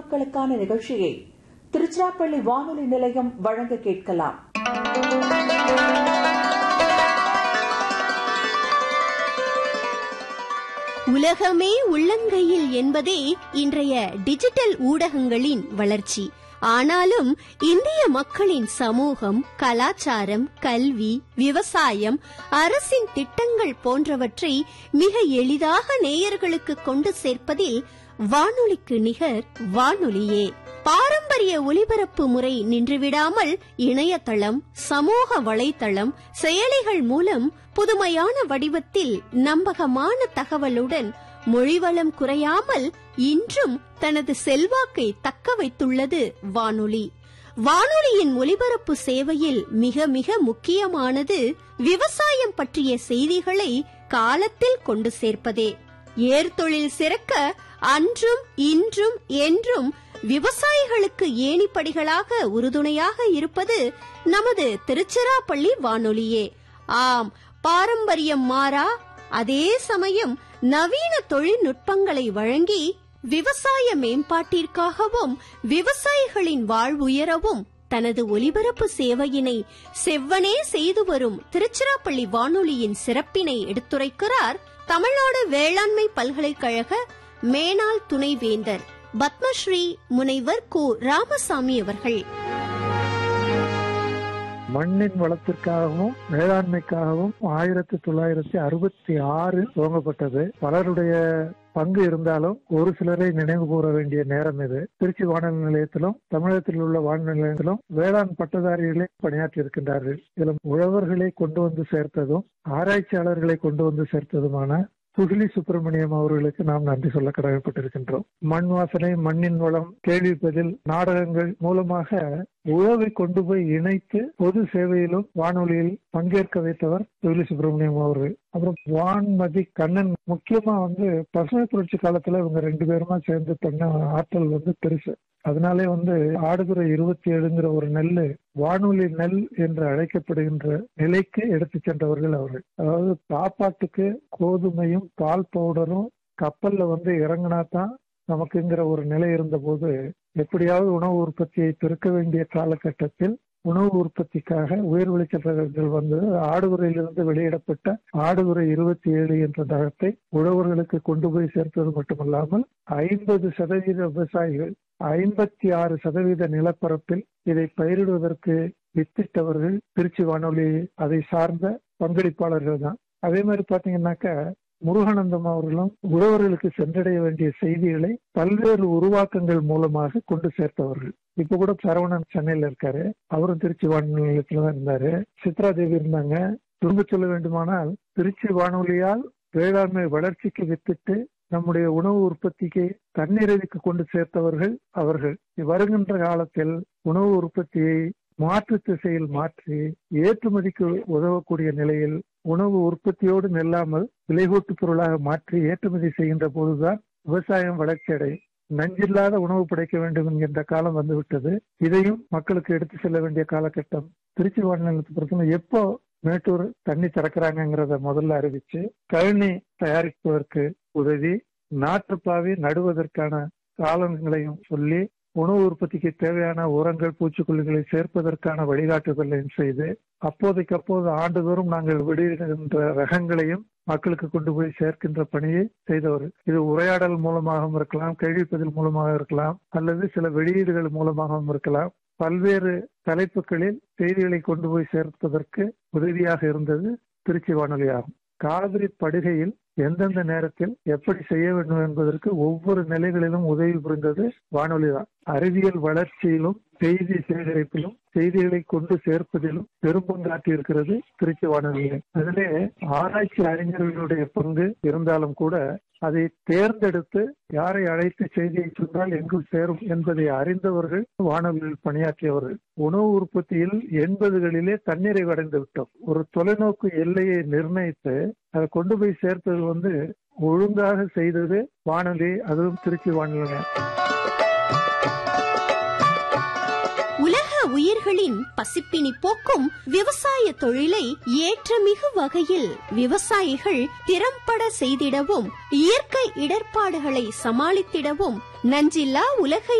பொதுமக்களுக்கான நிகழ்ச்சியை திருச்சிராப்பள்ளி வானொலி நிலையம் வழங்க கேட்கலாம் உலகமே உள்ளங்கையில் என்பதே இன்றைய டிஜிட்டல் ஊடகங்களின் வளர்ச்சி ஆனாலும் இந்திய மக்களின் சமூகம் கலாச்சாரம் கல்வி விவசாயம் அரசின் திட்டங்கள் போன்றவற்றை மிக எளிதாக நேயர்களுக்கு கொண்டு சேர்ப்பதில் வானொலிக்கு நிகர் வானொலியே பாரம்பரிய ஒலிபரப்பு முறை நின்றுவிடாமல் இணையதளம் சமூக வலைத்தளம் செயலிகள் மூலம் புதுமையான வடிவத்தில் நம்பகமான தகவலுடன் மொழிவளம் குறையாமல் இன்றும் தனது செல்வாக்கை தக்க வைத்துள்ளது வானொலி வானொலியின் ஒலிபரப்பு சேவையில் மிக மிக முக்கியமானது விவசாயம் பற்றிய செய்திகளை காலத்தில் கொண்டு சேர்ப்பதே ஏர்தொழில் சிறக்க அன்றும் இன்றும் என்றும் விவசாயிகளுக்கு ஏணிப்படிகளாக உறுதுணையாக இருப்பது நமது திருச்சிராப்பள்ளி வானொலியே ஆம் பாரம்பரியம் மாறா அதே சமயம் நவீன தொழில்நுட்பங்களை வழங்கி விவசாய மேம்பாட்டிற்காகவும் விவசாயிகளின் வாழ்வுயரவும் தனது ஒலிபரப்பு சேவையினை செவ்வனே செய்து வரும் திருச்சிராப்பள்ளி வானொலியின் சிறப்பினை எடுத்துரைக்கிறார் தமிழ்நாடு வேளாண்மை பல்கலைக்கழக மேனாள் துணைவேந்தர் பத்மஸ்ரீ முனைவர் கு ராமசாமி அவர்கள் மண்ணின் வளத்திற்காகவும் வேளாண்மைக்காகவும் ஆயிரத்தி தொள்ளாயிரத்தி அறுபத்தி ஆறு துவங்கப்பட்டது பலருடைய பங்கு இருந்தாலும் ஒரு சிலரை நினைவு கூற வேண்டிய நேரம் இது திருச்சி வானொலி நிலையத்திலும் தமிழகத்தில் உள்ள வானொலி நிலையத்திலும் வேளாண் பட்டதாரிகளே பணியாற்றி இருக்கின்றார்கள் இதிலும் உழவர்களை கொண்டு வந்து சேர்த்ததும் ஆராய்ச்சியாளர்களை கொண்டு வந்து சேர்த்ததுமான சுகிலி சுப்பிரமணியம் அவர்களுக்கு நாம் நன்றி சொல்ல கடமைப்பட்டிருக்கின்றோம் மண் வாசனை மண்ணின் வளம் கேள்வி பதில் நாடகங்கள் மூலமாக உழவை கொண்டு போய் இணைத்து பொது சேவையிலும் வானொலியில் பங்கேற்க வைத்தவர் சுகிலி சுப்பிரமணியம் அவர்கள் அப்புறம் வான்மதி கண்ணன் முக்கியமா வந்து பசுமை புரட்சி காலத்துல இவங்க ரெண்டு பேருமா சேர்ந்து பண்ண ஆற்றல் வந்து பெருசு அதனாலே வந்து ஆடுதுறை இருபத்தி ஏழுங்கிற ஒரு நெல் வானொலி நெல் என்று அழைக்கப்படுகின்ற நிலைக்கு எடுத்து சென்றவர்கள் அவர்கள் அதாவது சாப்பாட்டுக்கு கோதுமையும் பால் பவுடரும் கப்பல்ல வந்து இறங்கினா தான் நமக்குங்கிற ஒரு நிலை இருந்த போது எப்படியாவது உணவு உற்பத்தியை பெருக்க வேண்டிய காலகட்டத்தில் உணவு உற்பத்திக்காக உயர் விளைச்சல் ரகங்கள் வந்து ஆடுதுறையிலிருந்து வெளியிடப்பட்ட ஆடுதுறை இருபத்தி ஏழு என்ற ரகத்தை உழவர்களுக்கு கொண்டு போய் சேர்த்தது மட்டுமல்லாமல் ஐம்பது சதவீத விவசாயிகள் ஐம்பத்தி ஆறு சதவீத நிலப்பரப்பில் இதை பயிரிடுவதற்கு வித்திட்டவர்கள் திருச்சி வானொலி அதை சார்ந்த பங்களிப்பாளர்கள் தான் அதே மாதிரி பாத்தீங்கன்னாக்க முருகானந்தம் அவர்களும் உழவர்களுக்கு சென்றடைய வேண்டிய செய்திகளை பல்வேறு உருவாக்கங்கள் மூலமாக கொண்டு சேர்த்தவர்கள் இப்ப கூட சரவணன் சென்னையில இருக்காரு அவரும் திருச்சி வானொலி நிலையத்துல தான் இருந்தாரு சித்ரா தேவி இருந்தாங்க திரும்ப சொல்ல வேண்டுமானால் திருச்சி வானொலியால் வேளாண்மை வளர்ச்சிக்கு வித்திட்டு நம்முடைய உணவு உற்பத்திக்கு தன்னிறைவுக்கு கொண்டு சேர்த்தவர்கள் அவர்கள் வருகின்ற காலத்தில் உணவு உற்பத்தியை மாற்று திசையில் மாற்றி ஏற்றுமதிக்கு உதவக்கூடிய நிலையில் உணவு உற்பத்தியோடு நில்லாமல் விலைகூட்டு பொருளாக மாற்றி ஏற்றுமதி செய்கின்ற போதுதான் விவசாயம் வளர்ச்சி அடையும் நஞ்சில்லாத உணவு படைக்க வேண்டும் என்கின்ற காலம் வந்துவிட்டது இதையும் மக்களுக்கு எடுத்து செல்ல வேண்டிய காலகட்டம் திருச்சி வானிலை பொறுத்தவரை எப்போ மேட்டூர் தண்ணி திறக்கிறாங்கிறத முதல்ல அறிவிச்சு கழனி தயாரிப்பதற்கு உதவி நாற்றுப்பாவி நடுவதற்கான காலங்களையும் சொல்லி உணவு உற்பத்திக்கு தேவையான உரங்கள் பூச்சிக்கொல்லிகளை சேர்ப்பதற்கான வழிகாட்டுதலையும் செய்து அப்போதைக்கு அப்போது ஆண்டுதோறும் நாங்கள் வெளியிடுகின்ற ரகங்களையும் மக்களுக்கு கொண்டு போய் சேர்க்கின்ற பணியை செய்தவர் இது உரையாடல் மூலமாகவும் இருக்கலாம் கேள்விப்பதில் மூலமாக இருக்கலாம் அல்லது சில வெளியீடுகள் மூலமாகவும் இருக்கலாம் பல்வேறு தலைப்புகளில் செய்திகளை கொண்டு போய் சேர்ப்பதற்கு உதவியாக இருந்தது திருச்சி வானொலி ஆகும் காவிரி படுகையில் எந்தெந்த நேரத்தில் எப்படி செய்ய வேண்டும் என்பதற்கு ஒவ்வொரு நிலைகளிலும் உதவி புரிந்தது வானொலி தான் அறிவியல் வளர்ச்சியிலும் செய்தி சேகரிப்பிலும் செய்திகளை கொண்டு சேர்ப்பதிலும் பெரும்பங்காற்றி இருக்கிறது திருச்சி வானொலி அதிலே ஆராய்ச்சி அறிஞர்களுடைய பங்கு இருந்தாலும் கூட அதை தேர்ந்தெடுத்து யாரை அழைத்து செய்தியை சொன்னால் எங்கு சேரும் என்பதை அறிந்தவர்கள் வானொலியில் பணியாற்றியவர்கள் உணவு உற்பத்தியில் எண்பதுகளிலே தண்ணீரை அடைந்து விட்டோம் ஒரு தொலைநோக்கு எல்லையை நிர்ணயித்து அதை கொண்டு போய் சேர்த்தது வந்து ஒழுங்காக செய்தது வானொலி அதுவும் திருச்சி வானொலி உலக உயிர்களின் பசிப்பினி போக்கும் விவசாய தொழிலை ஏற்றமிகு வகையில் விவசாயிகள் திறம்பட செய்திடவும் இயற்கை இடர்பாடுகளை சமாளித்திடவும் நஞ்சில்லா உலகை